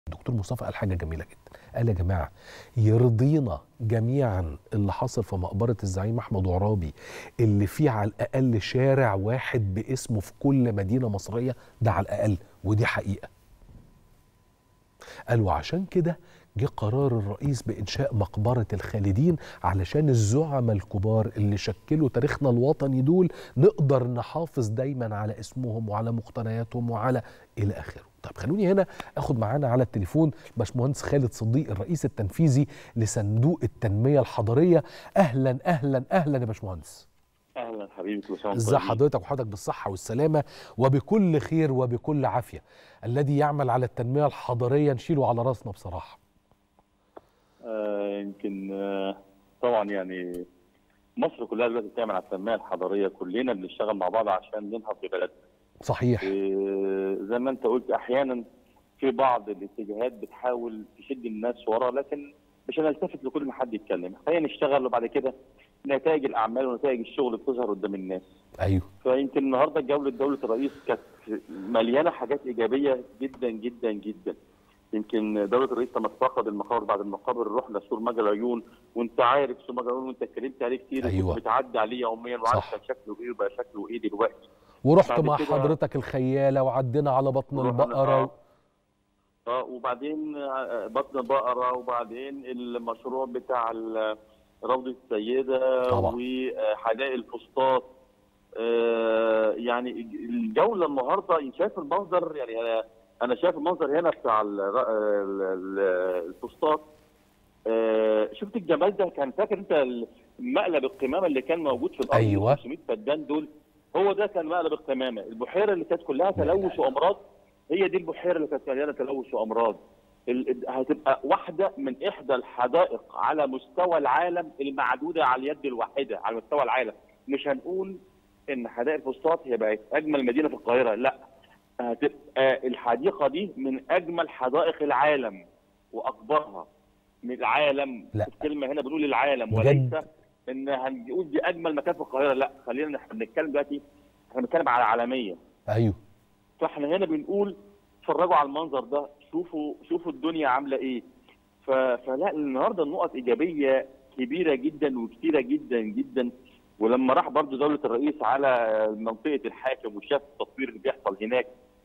الدكتور مصطفى قال حاجه جميله جدا قال يا جماعه يرضينا جميعا اللي حصل في مقبره الزعيم احمد عرابي اللي فيه على الاقل شارع واحد باسمه في كل مدينه مصريه ده على الاقل ودي حقيقه قال وعشان كده جه قرار الرئيس بإنشاء مقبرة الخالدين علشان الزعماء الكبار اللي شكلوا تاريخنا الوطني دول نقدر نحافظ دايما على اسمهم وعلى مقتنياتهم وعلى إلى آخره طب خلوني هنا اخد معانا على التليفون باشمهندس خالد صديق الرئيس التنفيذي لصندوق التنمية الحضرية أهلا أهلا أهلا يا باشمهندس اهلا حبيبي كل سنه ازي حضرتك وحضرتك بالصحة والسلامة وبكل خير وبكل عافية الذي يعمل على التنمية الحضرية نشيله على راسنا بصراحة آه يمكن آه طبعا يعني مصر كلها دلوقتي بتعمل على التنميه الحضاريه كلنا بنشتغل مع بعض عشان ننهض ببلدنا صحيح آه زي ما انت قلت احيانا في بعض الاتجاهات بتحاول تشد الناس ورا لكن مش هنلتفت لكل ما حد يتكلم خلينا نشتغل وبعد كده نتائج الاعمال ونتائج الشغل بتظهر قدام الناس ايوه فيمكن النهارده جوله دوله الرئيس كانت مليانه حاجات ايجابيه جدا جدا جدا يمكن دوله الرئيس لما تفقد المقابر بعد المقابر رحنا سور مجا العيون وانت عارف سور مجا العيون وانت اتكلمت عليه كتير أيوة. بتعدي عليه يوميا وعارف صح. كان شكله ايه وبقى شكله ايه دلوقتي ورحت بعد مع كده- حضرتك الخيالة وعدينا على بطن ورحنا- البقرة آه. اه وبعدين آه، بطن بقره وبعدين المشروع بتاع ال- روضه السيده طبعا. وحدائق الفسطاط آه، يعني الجوله النهارده شايف المنظر يعني انا انا شايف المنظر هنا بتاع ال- ال- ال- الفسطاط آه، شفت الجمال ده كان فاكر انت مقلب القمامه اللي كان موجود في الارض أيوة. 500 فدان دول هو ده كان مقلب القمامه البحيره اللي كانت كلها تلوث وامراض هي دي البحيره اللي كانت مليانه تلوث وامراض ال- هتبقى واحده من احدى الحدائق على مستوى العالم المعدوده على اليد الواحده على مستوى العالم مش هنقول ان حدائق الفسطاط هي بقت اجمل مدينه في القاهره لا هتبقى الحديقه دي من اجمل حدائق العالم واكبرها من العالم لا. الكلمه هنا بنقول العالم بجد؟ وليس ان هنقول دي اجمل مكان في القاهره لا خلينا احنا بنتكلم دلوقتي احنا بنتكلم على عالميه ايوه فاحنا هنا بنقول اتفرجوا على المنظر ده شوفوا شوفوا الدنيا عامله ايه ف... فلا النهارده النقط ايجابيه كبيره جدا وكتيره جدا جدا ولما راح برضو دوله الرئيس على منطقه الحاكم وشاف التطوير اللي بيحصل هناك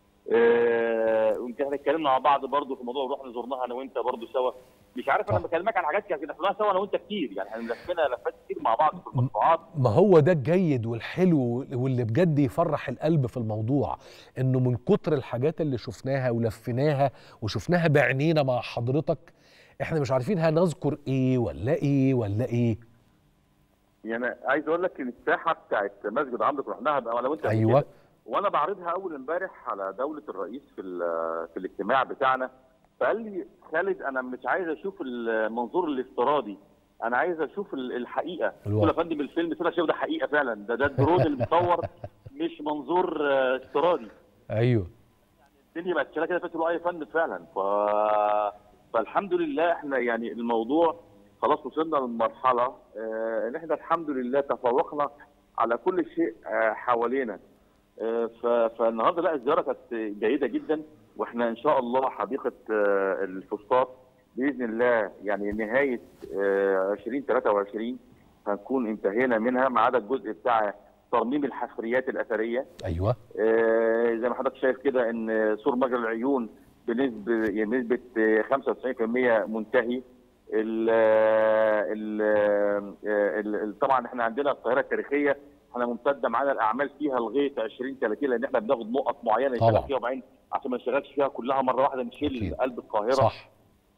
آه، ويمكن احنا اتكلمنا مع بعض برضو في موضوع رحنا زرناها انا وانت برضو سوا مش عارف انا صح. بكلمك عن حاجات كده رحناها سوا انا وانت كتير يعني احنا لفينا لفات كتير مع بعض في المشروعات ما هو ده الجيد والحلو واللي بجد يفرح القلب في الموضوع انه من كتر الحاجات اللي شفناها ولفيناها وشفناها بعينينا مع حضرتك احنا مش عارفين هنذكر ايه ولا ايه ولا ايه يعني عايز اقول لك ان الساحه بتاعت مسجد عمرو رحناها بقى انا وانت قبل أيوة. كده. وانا بعرضها اول امبارح على دوله الرئيس في ال- في الاجتماع بتاعنا فقال لي خالد انا مش عايز اشوف المنظور الافتراضي انا عايز اشوف ال- الحقيقه الواقع. قلت له يا فندم الفيلم طلع شايف ده حقيقه فعلا ده ده الدرون اللي مصور مش منظور آه، افتراضي ايوه الدنيا بقت شكلها كده فقلت له اه يا فندم فعلا ف... فالحمد لله احنا يعني الموضوع خلاص وصلنا للمرحله آه، ان احنا الحمد لله تفوقنا على كل شيء آه، حوالينا آه، ف... فالنهارده لا الزياره كانت جيده جدا واحنا ان شاء الله حديقه آه، الفسطاط باذن الله يعني نهايه آه، 2023 هنكون انتهينا منها ما عدا الجزء بتاع ترميم الحفريات الاثريه ايوه آه، زي ما حضرتك شايف كده ان سور مجرى العيون بنسبه يعني بنسبه آه، 95% منتهي ال ال ال- ال- طبعا احنا عندنا القاهره التاريخيه احنا ممتده معانا الاعمال فيها لغايه 20 30 لان احنا بناخد نقط معينه طبعا. نشتغل فيها وبعدين عشان ما نشتغلش فيها كلها مره واحده نشيل أكيد. قلب القاهره صح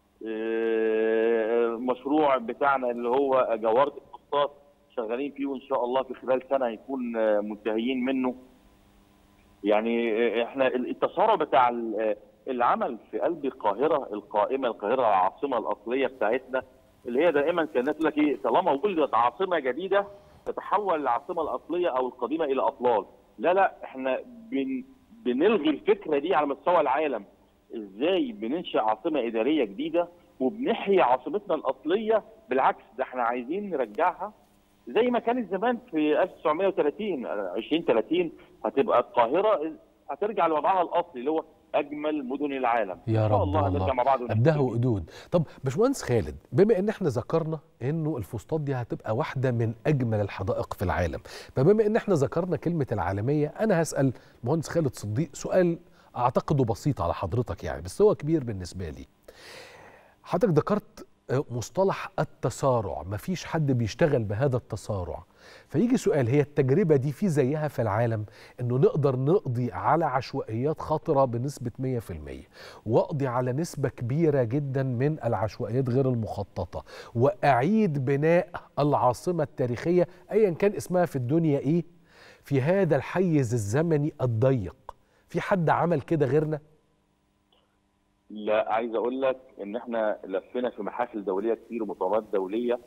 آه، مشروع بتاعنا اللي هو جواره الفسطاط شغالين فيه وان شاء الله في خلال سنه هيكون آه، منتهيين منه يعني آه، احنا التسارع بتاع ال- العمل في قلب القاهره القائمه القاهره العاصمه الاصليه بتاعتنا اللي هي دائما كان الناس تقول لك ايه طالما ولدت عاصمه جديده تتحول العاصمه الاصليه او القديمه الى اطلال لا لا احنا بن بنلغي الفكره دي على مستوى العالم ازاي بننشئ عاصمه اداريه جديده وبنحيي عاصمتنا الاصليه بالعكس ده احنا عايزين نرجعها زي ما كانت زمان في 1930 2030 هتبقى القاهره هترجع لوضعها الاصلي اللي هو اجمل مدن العالم يا إن شاء رب الله والله. هنرجع مع بعض قدها ونحكي. وقدود طب باشمهندس خالد بما ان احنا ذكرنا انه الفسطاط دي هتبقى واحده من اجمل الحدائق في العالم فبما ان احنا ذكرنا كلمه العالميه انا هسال مهندس خالد صديق سؤال اعتقده بسيط على حضرتك يعني بس هو كبير بالنسبه لي حضرتك ذكرت آه، مصطلح التسارع مفيش حد بيشتغل بهذا التسارع فيجي سؤال هي التجربة دي في زيها في العالم انه نقدر نقضي على عشوائيات خطرة بنسبة 100% واقضي على نسبة كبيرة جدا من العشوائيات غير المخططة واعيد بناء العاصمة التاريخية ايا كان اسمها في الدنيا ايه في هذا الحيز الزمني الضيق في حد عمل كده غيرنا لا عايز اقول لك ان احنا لفينا في محافل دوليه كتير ومؤتمرات دوليه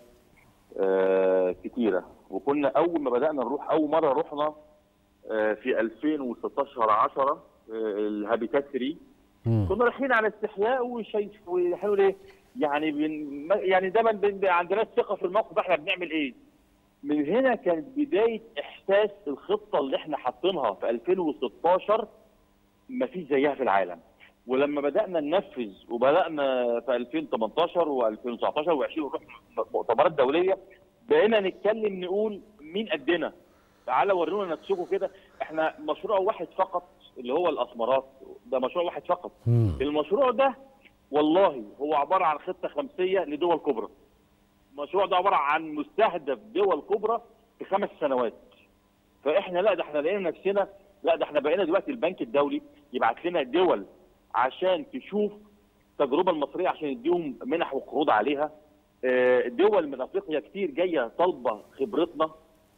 آه كتيره وكنا اول ما بدانا نروح اول مره رحنا آه في 2016 10 آه الهابيتات 3 مم. كنا رايحين على استحياء وشايف وحلو ليه يعني بن يعني دايما بن- عندنا ثقه في الموقف احنا بنعمل ايه من هنا كانت بدايه احساس الخطه اللي احنا حاطينها في 2016 ما فيش زيها في العالم ولما بدانا ننفذ وبدانا في 2018 و2019 و20 ونروح مؤتمرات دوليه بقينا نتكلم نقول مين قدنا تعالى ورونا نفسكم كده احنا مشروع واحد فقط اللي هو الاسمرات ده مشروع واحد فقط مم. المشروع ده والله هو عباره عن خطه خمسيه لدول كبرى المشروع ده عباره عن مستهدف دول كبرى في خمس سنوات فاحنا لا ده احنا لقينا نفسنا لا ده احنا بقينا دلوقتي البنك الدولي يبعت لنا دول عشان تشوف التجربه المصريه عشان يديهم منح وقروض عليها آه، دول من افريقيا كتير جايه طالبه خبرتنا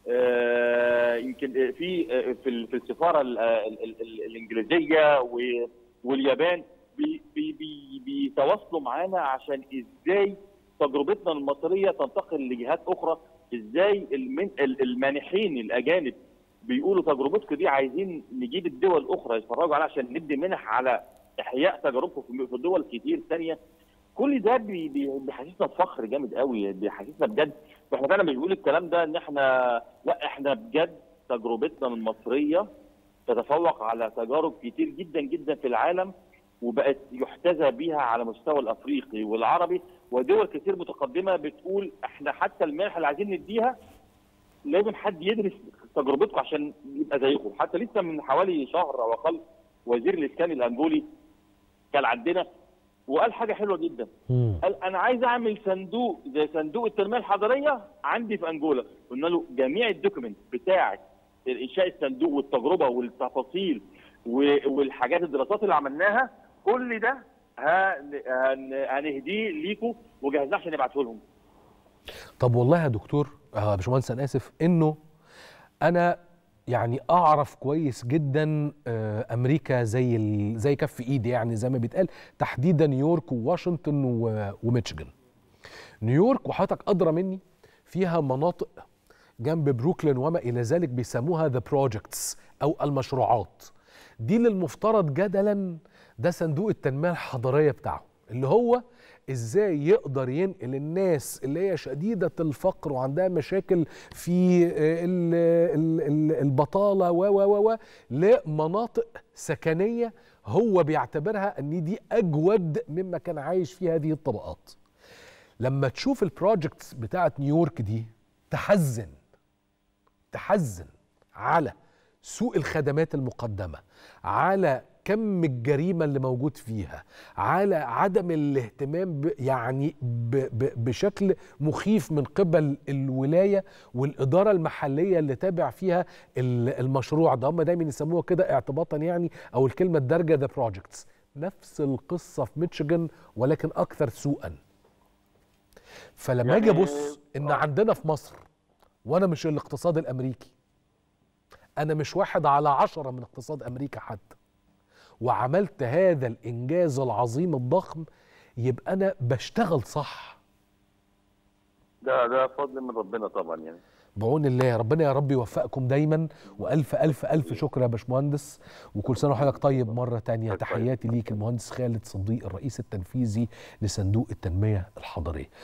آه، يمكن في آه، في ال- في السفاره ال- ال- ال- ال- الانجليزيه و- واليابان بي- بي- بي- بيتواصلوا معانا عشان ازاي تجربتنا المصريه تنتقل لجهات اخرى ازاي المن- ال- المانحين الاجانب بيقولوا تجربتكم دي عايزين نجيب الدول الاخرى يتفرجوا عليها عشان ندي منح على احياء تجاربكم في- في دول كتير ثانيه كل ده بي- بي- بيحسسنا بفخر جامد قوي بيحسسنا بجد واحنا فعلا مش بنقول الكلام ده ان احنا لا احنا بجد تجربتنا المصريه تتفوق على تجارب كتير جدا جدا في العالم وبقت يحتذى بيها على مستوى الافريقي والعربي ودول كتير متقدمه بتقول احنا حتى المنح اللي عايزين نديها لازم حد يدرس تجربتكم عشان يبقى زيكم حتى لسه من حوالي شهر او اقل وزير الاسكان الانجولي كان عندنا وقال حاجه حلوه جدا مم. قال انا عايز اعمل صندوق زي صندوق التنميه الحضريه عندي في انجولا قلنا له جميع الدوكيمنت بتاعه انشاء الصندوق والتجربه والتفاصيل و- والحاجات الدراسات اللي عملناها كل ده هن- هن- هنهديه ليكم وجهزناه عشان نبعته لهم طب والله يا دكتور آه يا باشمهندس انا اسف انه انا يعني اعرف كويس جدا آه امريكا زي ال- زي كف ايدي يعني زي ما بيتقال تحديدا نيويورك وواشنطن و- وميشيغان نيويورك وحضرتك ادرى مني فيها مناطق جنب بروكلين وما الى ذلك بيسموها ذا بروجكتس او المشروعات دي اللي المفترض جدلا ده صندوق التنميه الحضريه بتاعه اللي هو ازاي يقدر ينقل الناس اللي هي شديده الفقر وعندها مشاكل في آه، ال- ال- ال- البطاله و و و و لمناطق سكنيه هو بيعتبرها ان دي اجود مما كان عايش فيه هذه الطبقات لما تشوف البروجكتس بتاعت نيويورك دي تحزن تحزن على سوء الخدمات المقدمة على كم الجريمة اللي موجود فيها على عدم الاهتمام ب يعني ب ب بشكل مخيف من قبل الولاية والإدارة المحلية اللي تابع فيها ال- المشروع ده هم دايما يسموها كده اعتباطا يعني أو الكلمة الدارجة ذا بروجكتس نفس القصة في ميشيغان ولكن أكثر سوءا فلما اجي يعني- ابص ان عندنا في مصر وانا مش الاقتصاد الامريكي انا مش واحد على عشرة من اقتصاد امريكا حتى وعملت هذا الانجاز العظيم الضخم يبقى انا بشتغل صح ده ده فضل من ربنا طبعا يعني بعون الله ربنا يا رب يوفقكم دايما والف الف الف شكر يا باشمهندس وكل سنه وحضرتك طيب مره تانية طيب. تحياتي ليك المهندس خالد صديق الرئيس التنفيذي لصندوق التنميه الحضريه